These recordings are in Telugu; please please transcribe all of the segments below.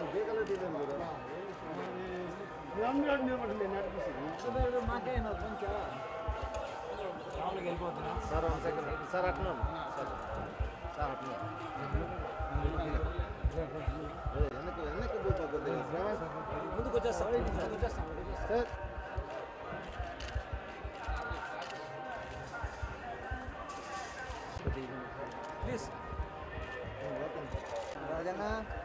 సార్ వన్ సెకండ్ సార్ అట్లా సార్ సార్ అట్లా వెనక్కి వెనక్కి పోతా కొద్దిగా ముందుకు వచ్చేస్తాం ముందుకు వచ్చేస్తాం సార్ ప్లీజ్ రాజన్న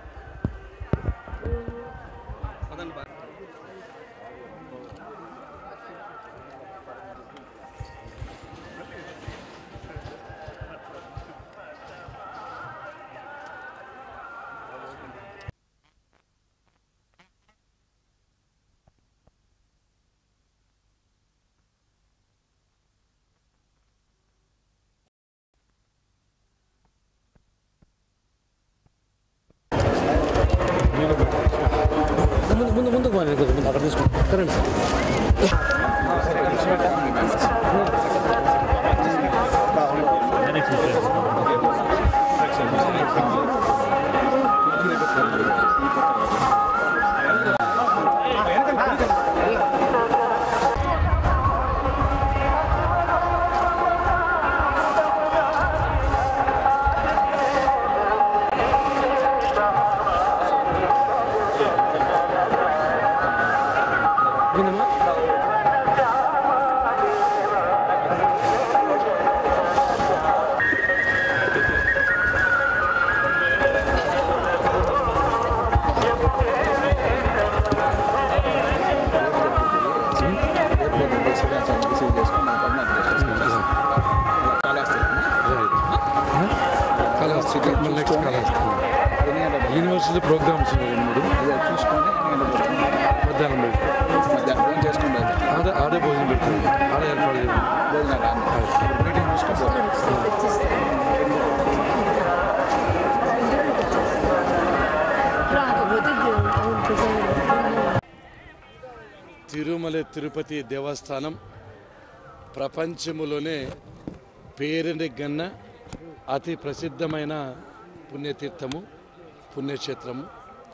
ముందు ముందు ముందుకు పోనీ కొంచెం ముందు అక్కడ తీసుకోండి కరెంట్ సార్ వినమ్మా కళాస్తి మళ్ళీ నెక్స్ట్ కళాస్తి యూనివర్సిటీ ప్రోగ్రామ్స్ ఉన్నాయి రెండు మూడు చూసుకొని మధ్యాహ్నం పెట్టి మధ్యాహ్నం చేసుకుంటే ఆడే ఆడే భోజనం పెట్టింది ఆడే ఏర్పాటు చేయండి భోజనాలు మీటింగ్ చూసుకుంటే తిరుమల తిరుపతి దేవస్థానం ప్రపంచములోనే పేరుని గన్న అతి ప్రసిద్ధమైన పుణ్యతీర్థము పుణ్యక్షేత్రము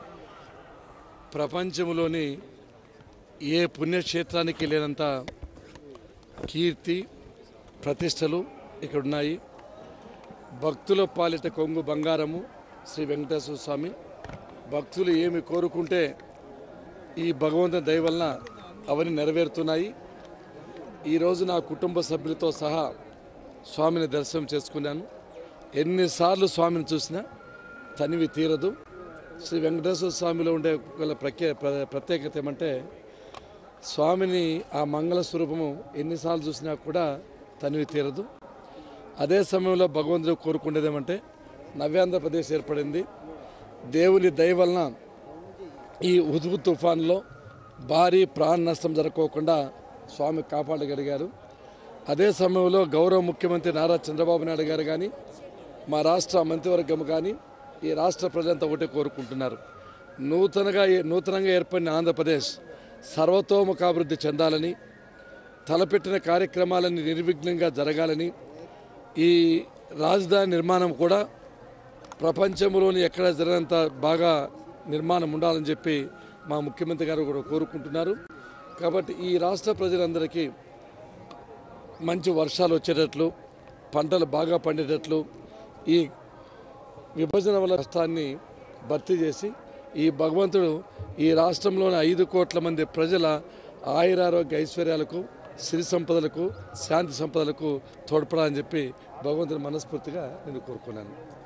ప్రపంచంలోని ఏ పుణ్యక్షేత్రానికి లేనంత కీర్తి ప్రతిష్టలు ఇక్కడ ఉన్నాయి భక్తుల పాలిట కొంగు బంగారము శ్రీ వెంకటేశ్వర స్వామి భక్తులు ఏమి కోరుకుంటే ఈ భగవంతుని దయ వలన అవన్నీ నెరవేరుతున్నాయి ఈరోజు నా కుటుంబ సభ్యులతో సహా స్వామిని దర్శనం చేసుకున్నాను ఎన్నిసార్లు స్వామిని చూసినా తనివి తీరదు శ్రీ వెంకటేశ్వర స్వామిలో ఉండే గల ప్రఖ్యా ప్ర- ప్రత్యేకత ఏమంటే స్వామిని ఆ మంగళ స్వరూపము ఎన్నిసార్లు చూసినా కూడా తనివి తీరదు అదే సమయంలో భగవంతుడు కోరుకునేది ఏమంటే నవ్యాంధ్రప్రదేశ్ ఏర్పడింది దేవుని దయ వలన ఈ హుదుబు తుఫాన్లో భారీ ప్రాణ నష్టం జరగకోకుండా స్వామి కాపాడగలిగారు అదే సమయంలో గౌరవ ముఖ్యమంత్రి నారా చంద్రబాబు నాయుడు గారు కానీ మా రాష్ట్ర మంత్రివర్గం కానీ ఈ రాష్ట్ర ప్రజలంతా ఒకటే కోరుకుంటున్నారు నూతనగా నూతనంగా ఏర్పడిన ఆంధ్రప్రదేశ్ సర్వతోముఖాభివృద్ధి చెందాలని తలపెట్టిన కార్యక్రమాలన్నీ నిర్విఘ్నంగా జరగాలని ఈ రాజధాని నిర్మాణం కూడా ప్రపంచంలోని ఎక్కడ జరిగినంత బాగా నిర్మాణం ఉండాలని చెప్పి మా ముఖ్యమంత్రి గారు కూడా కోరుకుంటున్నారు కాబట్టి ఈ రాష్ట్ర ప్రజలందరికీ మంచి వర్షాలు వచ్చేటట్లు పంటలు బాగా పండేటట్లు ఈ విభజన వల్ల నష్టాన్ని భర్తీ చేసి ఈ భగవంతుడు ఈ రాష్ట్రంలోని ఐదు కోట్ల మంది ప్రజల ఆయురారోగ్య ఐశ్వర్యాలకు సిరి సంపదలకు శాంతి సంపదలకు తోడ్పడాలని చెప్పి భగవంతుని మనస్ఫూర్తిగా నేను కోరుకున్నాను